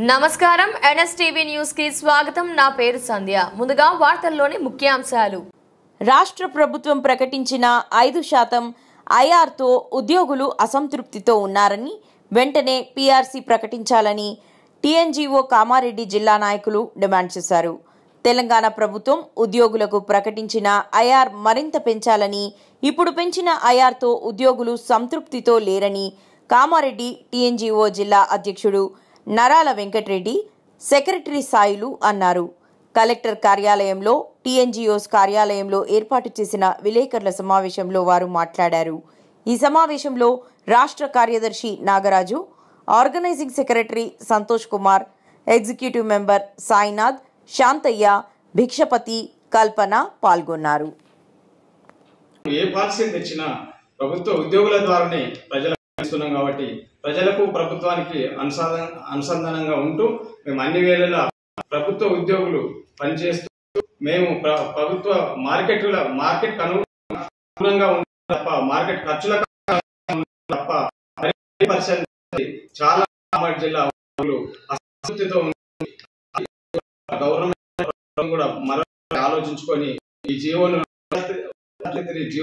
నమస్కారం NSTV news కి స్వాగతం నా పేరు సంధ్య ముందుగా వార్తల్లోని ముఖ్యాంశాలు రాష్ట్ర ప్రభుత్వం ప్రకటించిన ఐదు శాతం ఐఆర్తో ఉద్యోగులు అసంతృప్తితో ఉన్నారని వెంటనే పీఆర్సీ ప్రకటించాలని టీఎన్జీఓ కామారెడ్డి జిల్లా నాయకులు డిమాండ్ చేశారు తెలంగాణ ప్రభుత్వం ఉద్యోగులకు ప్రకటించిన ఐఆర్ మరింత పెంచాలని ఇప్పుడు పెంచిన ఐఆర్తో ఉద్యోగులు సంతృప్తితో లేరని కామారెడ్డి టీఎన్జీఓ జిల్లా అధ్యక్షుడు నరాల వెంకటరెడ్డి సెక్రటరీ సాయిలు అన్నారు కలెక్టర్ కార్యాలయంలో టీఎన్జీఓస్ కార్యాలయంలో ఏర్పాటు చేసిన విలేకరుల సమావేశంలో వారు మాట్లాడారు ఈ సమావేశంలో రాష్ట్ర కార్యదర్శి Nagaraju organising secretary Santosh Kumar executive member Sainath Shantaiah Bhikshapathi Kalpana పాల్గొన్నారు ఏ పాలసీని తెచ్చినా ప్రభుత్వ ఉద్యోగుల ద్వారానే ప్రజలకు ఇస్తున్నాం కాబట్టి ప్రజలకు ప్రభుత్వానికి అనుసంధాన అనుసంధానంగా ఉంటూ మేము అన్ని వేళలా ప్రభుత్వ ఉద్యోగులు పనిచేస్తూ మేము ప్ర- ప్రభుత్వ మార్కెట్ల మార్కెట్ అనుగుణంగా ఉంటాం తప్ప మార్కెట్ ఖర్చులకు తప్ప పర్సెంట్ చాలా కామారెడ్డి జిల్లా ఉద్యోగులు అసంతృప్తితో ఉంది. గవర్నమెంట్ కూడా మరో ఆలోచించుకొని ఈ జీవోను జీవో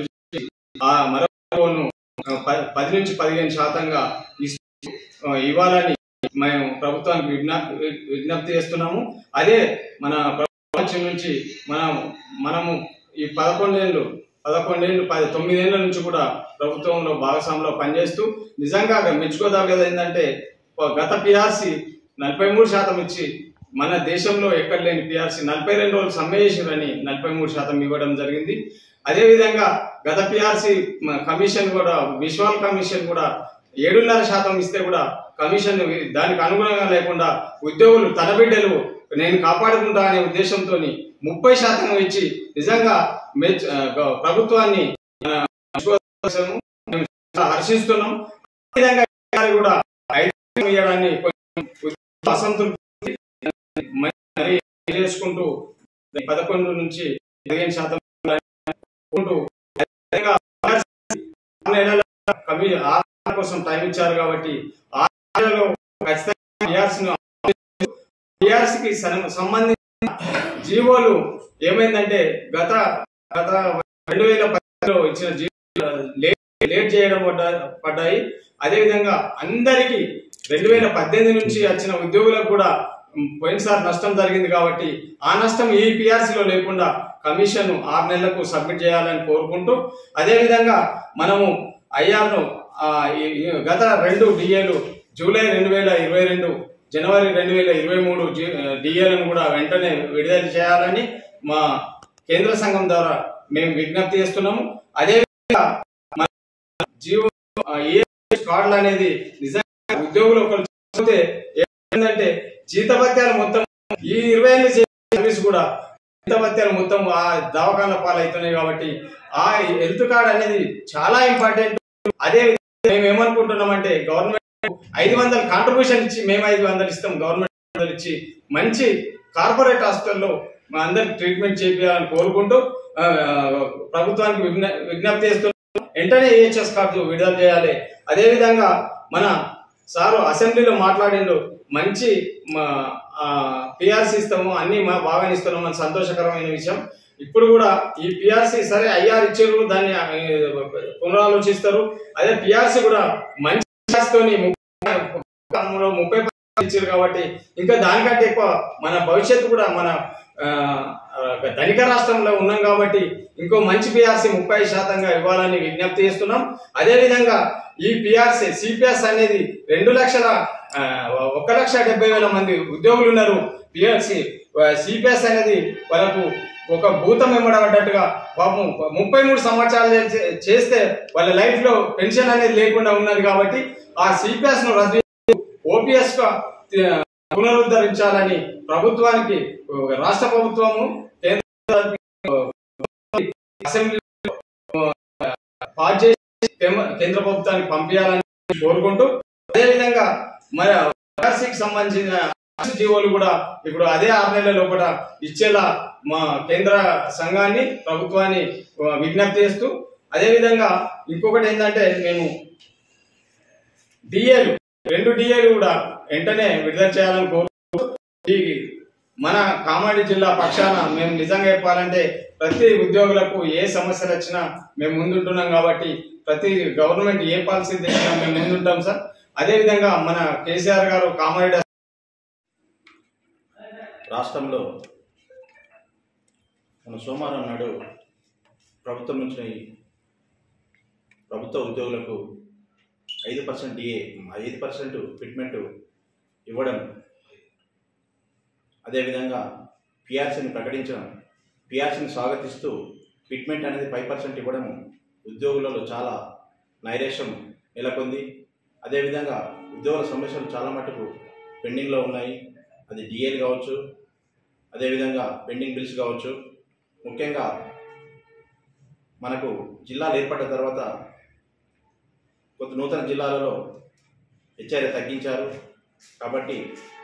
ఆ మరొకను ప- పది నుంచి పదిహేను శాతంగా ఇస్తూ, ఆ, ఇవ్వాలని మేము ప్రభుత్వానికి విజ్ఞా- వి- విజ్ఞప్తి చేస్తున్నాము అదే మన ప్రభుత్వం నుంచి మనం మనము ఈ పదకొండేళ్ళు పదకొండేళ్ళు పది తొమ్మిదేళ్ల నుంచి కూడా ప్రభుత్వంలో భాగస్వామ్యంలో పనిచేస్తూ నిజంగా మెచ్చుకోదగ్గది ఏంటంటే గత పిఆర్సి నలభై మూడు శాతం ఇచ్చి మన దేశంలో ఎక్కడ లేని పిఆర్సి నలభై రెండు రోజులు సమ్మె చేసిరని నలభై మూడు శాతం ఇవ్వడం జరిగింది అదేవిధంగా గత పిఆర్సి కమిషన్ కూడా విశ్వాల్ కమిషన్ కూడా ఏడున్నర శాతం ఇస్తే కూడా కమిషన్ దానికి అనుగుణంగా లేకుండా ఉద్యోగులు తన బిడ్డలు నేను కాపాడుకుంటా అనే ఉద్దేశంతో ముప్పై శాతం ఇచ్చి నిజంగా మెచ్ ఆ, గ- ప్రభుత్వాన్ని ఆ, మెచ్చుకోవాల్సిన మేము చాలా హర్షిస్తున్నాం అదేవిధంగా గారు కూడా ఐదు ఇవ్వడాన్ని కొంచెం అసంతృప్తి మరి చేసుకుంటూ పదకొండు నుంచి పదిహేను శాతం ఉంటూ అదేవిధంగా ఆరు నెలల కమి- ఆరు నెలల కోసం టైం ఇచ్చారు కాబట్టి ఆరు నెలలలో ఖచ్చితంగా పిఆర్సీని పిఆర్సీకి సంబంధించిన జీవోలు ఏమైందంటే గత గత రెండు వేల పదిలో ఇచ్చిన జీవో లేట్ లేట్ చేయడం పడ్డా- పడ్డాయి అదేవిధంగా అందరికీ రెండు వేల పద్దెనిమిది నుంచి వచ్చిన ఉద్యోగులకు కూడా ఉమ్, పోయినసారి నష్టం జరిగింది కాబట్టి ఆ నష్టం ఈ పిఆర్సీలో లేకుండా కమిషన్ ఆరు నెలలకు సబ్మిట్ చేయాలని కోరుకుంటూ అదేవిధంగా మనము ఐఆర్ను గత రెండు డిఏలు జూలై రెండు వేల ఇరవై రెండు జనవరి రెండు వేల ఇరవై మూడు డిఏలను కూడా వెంటనే విడుదల చేయాలని మా కేంద్ర సంఘం ద్వారా మేము విజ్ఞప్తి చేస్తున్నాము అదేవిధంగా మన జీవో ఆ, ఏ కార్డులు అనేది నిజంగా ఉద్యోగులు ఒకరు చూస్తే ఏంటంటే జీతభత్యాలు మొత్తం ఈ ఇరవై ఏళ్ళ సర్వీస్ కూడా జీతభత్యాలు మొత్తం ఆ దవాఖాన పాలవుతున్నాయి కాబట్టి ఆ హెల్త్ కార్డ్ అనేది చాలా ఇంపార్టెంట్ అదే విధంగా మేము ఏమనుకుంటున్నామంటే గవర్నమెంట్ ఐదు వందల కాంట్రిబ్యూషన్ ఇచ్చి మేము ఐదు వందలు ఇస్తాం గవర్నమెంట్ ఐదు వందలు ఇచ్చి మంచి కార్పొరేట్ హాస్పిటల్లో మా అందరికి ట్రీట్మెంట్ చేయాలని కోరుకుంటూ ఆ, ప్రభుత్వానికి విజ్ఞ- విజ్ఞప్తి చేస్తున్నాం వెంటనే ఏహెచ్ఎస్ కార్డు విడుదల చేయాలి అదేవిధంగా మన సారు అసెంబ్లీలో మాట్లాడిండు మంచి పిఆర్సీ ఇస్తాము అన్ని మా బాగా ఇస్తున్నాము అని సంతోషకరమైన విషయం ఇప్పుడు కూడా ఈ పిఆర్సీ సరే ఐఆర్ ఇచ్చారు దాన్ని ఆ, పునరాలోచిస్తారు అదే పిఆర్సీ కూడా మంచి PRC తోని ముప్పై ముప్పై పర్సెంట్ ఇచ్చారు కాబట్టి ఇంకా దానికంటే ఎక్కువ మన భవిష్యత్తు కూడా మన ఆ, ఆ, ధనిక రాష్ట్రంలో ఉన్నాం కాబట్టి ఇంకో మంచి పిఆర్సీ ముప్పై శాతంగా ఇవ్వాలని విజ్ఞప్తి చేస్తున్నాం అదేవిధంగా ఈ పిఆర్సీ సిపిఎస్ అనేది రెండు లక్షల ఆ, ఒక లక్ష డెబ్బై వేల మంది ఉద్యోగులు ఉన్నారు పిఆర్సీ సిపిఎస్ అనేది వాళ్ళకు ఒక భూతం ఇమ్మడబడ్డట్టుగా పాపం ముప్పై మూడు సంవత్సరాలు చే- చేస్తే వాళ్ళ లైఫ్ లో పెన్షన్ అనేది లేకుండా ఉన్నది కాబట్టి ఆ సిపిఎస్ ను రద్దు ఓపీఎస్ గా తి- పునరుద్ధరించాలని ప్రభుత్వానికి రాష్ట్ర ప్రభుత్వము కేంద్ర అసెంబ్లీ పాస్ చేసి కేంద్ర కేంద్ర ప్రభుత్వానికి పంపించాలని కోరుకుంటూ అదేవిధంగా మరి ఆర్సీకి సంబంధించిన జీవోలు కూడా ఇప్పుడు అదే ఆరు నెలల లోపల ఇచ్చేలా మా కేంద్ర సంఘాన్ని ప్రభుత్వాన్ని ఆ, విజ్ఞప్తి చేస్తూ అదేవిధంగా ఇంకొకటి ఏంటంటే మేము డిఏలు రెండు డిఏలు కూడా వెంటనే విడుదల చేయాలని కోరుకుంటూ ఈ మన కామారెడ్డి జిల్లా పక్షాన మేము నిజంగా చెప్పాలంటే ప్రతి ఉద్యోగులకు ఏ సమస్యలు వచ్చినా మేము ముందుంటున్నాం కాబట్టి ప్రతి గవర్నమెంట్ ఏ పాలసీ తెచ్చినా మేము ముందుంటాం సార్ అదేవిధంగా మన కేసీఆర్ గారు కామారెడ్డి రాష్ట్రంలో మన సోమవారం నాడు ప్రభుత్వం నుంచి ప్రభుత్వ ఉద్యోగులకు ఐదు పర్సెంట్ డిఏ ఐదు పర్సెంట్ ఫిట్మెంట్ ఇవ్వడం అదేవిధంగా పిఆర్సీని ప్రకటించడం పిఆర్సీని స్వాగతిస్తూ ఫిట్మెంట్ అనేది ఫైవ్ పర్సెంట్ ఇవ్వడం ఉద్యోగులలో చాలా నైరేష్యం నెలకొంది అదేవిధంగా ఉద్యోగుల సమస్యలు చాలా మటుకు పెండింగ్లో ఉన్నాయి అది డిఏలు కావచ్చు అదేవిధంగా పెండింగ్ బిల్స్ కావచ్చు ముఖ్యంగా మనకు జిల్లాలు ఏర్పడ్డ తర్వాత కొత్త నూతన జిల్లాలలో హెచ్ఆర్ఏ తగ్గించారు కాబట్టి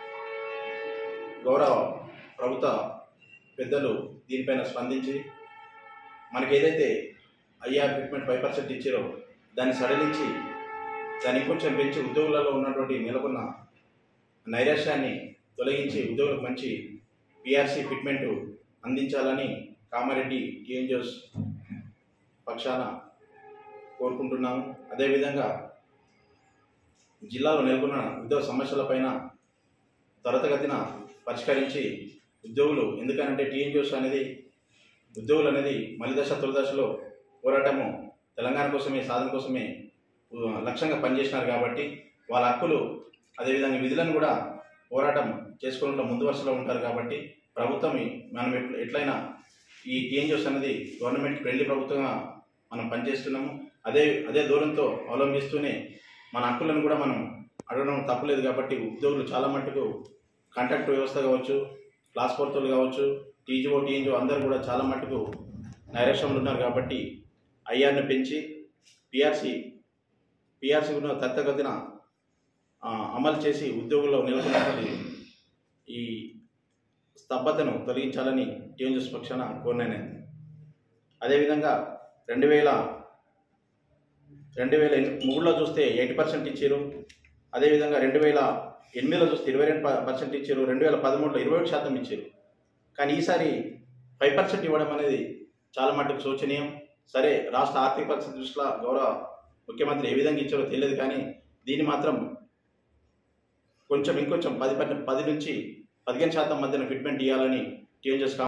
గౌరవ ప్రభుత్వ పెద్దలు దీనిపైన స్పందించి మనకి ఏదైతే ఐఆర్ ట్రీట్మెంట్ ఫైవ్ పర్సెంట్ ఇచ్చారో దాన్ని సడలించి దాన్ని కొంచెం పెంచి ఉద్యోగులలో ఉన్నటువంటి నెలకొన్న నైరాశ్యాన్ని తొలగించి ఉద్యోగులకు మంచి పిఆర్సీ ఫిట్మెంట్ అందించాలని కామారెడ్డి టీఎన్జిఓస్ పక్షాన కోరుకుంటున్నాము అదేవిధంగా జిల్లాలో నెలకొన్న ఉద్యోగ సమస్యలపైన త్వరితగతిన పరిష్కరించి ఉద్యోగులు ఎందుకంటే టీఎన్జిఓస్ అనేది ఉద్యోగులు అనేది మలిదశ తొలిదశలో పోరాటము తెలంగాణ కోసమే సాధన కోసమే ఉ, లక్ష్యంగా పనిచేసినారు కాబట్టి వాళ్ళ హక్కులు అదేవిధంగా విధులను కూడా పోరాటం చేసుకోవడంలో ముందు వరుసలో ఉంటారు కాబట్టి ప్రభుత్వం ఈ- మనం ఎట్ల- ఎట్లయినా ఈ టీఎన్జిఓస్ అనేది గవర్నమెంట్ ఫ్రెండ్లీ ప్రభుత్వంగా మనం పనిచేస్తున్నాము అదే అదే దూరంతో అవలంబిస్తూనే మన హక్కులను కూడా మనం అడగడం తప్పలేదు కాబట్టి ఉద్యోగులు చాలా మట్టుకు కాంట్రాక్ట్ వ్యవస్థ కావచ్చు క్లాస్ ఫోర్తోలు కావచ్చు టీజీఓ టీఎన్జిఓ అందరూ కూడా చాలా మట్టుకు నైరాశ్యంలో ఉన్నారు కాబట్టి ఐఆర్ని పెంచి పిఆర్సీ పిఆర్సీ ఉన్న తత్తగతిన ఆ, అమలు చేసి ఉద్యోగుల్లో నెలకొన్నటువంటి ఈ స్తబ్దతను తొలగించాలని టీఎన్జిఎస్ పక్షాన కోరినాను అదేవిధంగా రెండు వేల రెండు వేల మూడులో చూస్తే ఎయిటీ పర్సెంట్ ఇచ్చారు అదేవిధంగా రెండు వేల ఎనిమిదిలో చూస్తే ఇరవై రెండు పర్సెంట్ ఇచ్చారు రెండు వేల పదమూడులో ఇరవై ఒకటి శాతం ఇచ్చారు కానీ ఈసారి ఫైవ్ పర్సెంట్ ఇవ్వడం అనేది చాలా మట్టుకు శోచనీయం సరే రాష్ట్ర ఆర్థిక పరిస్థితి దృష్ట్యా గౌరవ ముఖ్యమంత్రి ఏ విధంగా ఇచ్చారో తెలియదు కానీ దీన్ని మాత్రం కొంచెం ఇంకొంచెం పది పది పది నుంచి పదిహేను శాతం మధ్యన ఫిట్మెంట్ ఇవ్వాలని టీఎన్జిఎస్